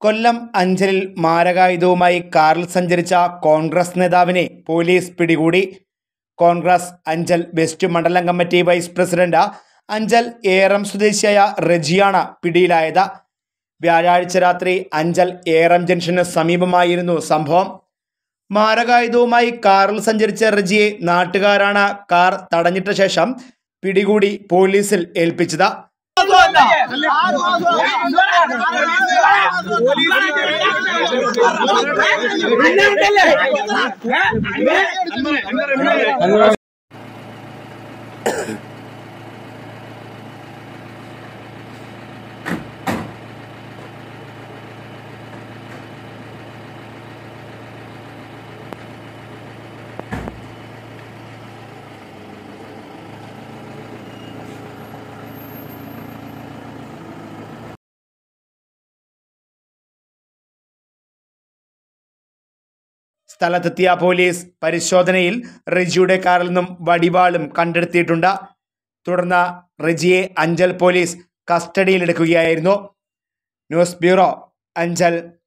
കൊല്ലം അഞ്ചലിൽ മാരകായുധവുമായി കാറിൽ സഞ്ചരിച്ച കോൺഗ്രസ് നേതാവിനെ പോലീസ് പിടികൂടി കോൺഗ്രസ് അഞ്ചൽ വെസ്റ്റ് മണ്ഡലം committee vice president Anchal Eram സ്വദേശിയായ റജിയാണ് പിടിയിലായത് വ്യാഴാഴ്ച രാത്രി അഞ്ചൽ ഏറം ജംഗ്ഷന് സമീപമായിരുന്നു സംഭവം മാരകായുധവുമായി കാറിൽ സഞ്ചരിച്ച റജിയെ നാട്ടുകാരാണ് കാർ തടഞ്ഞിട്ട ശേഷം പിടികൂടി പോലീസിൽ ഏൽപ്പിച്ചത് സ്ഥലത്തെത്തിയ പോലീസ് പരിശോധനയിൽ റെജിയുടെ കാറിൽ നിന്നും വടിവാളും കണ്ടെടുത്തിയിട്ടുണ്ട് തുടർന്ന് റെജിയെ അഞ്ചൽ പോലീസ് കസ്റ്റഡിയിലെടുക്കുകയായിരുന്നു ന്യൂസ് ബ്യൂറോ അഞ്ചൽ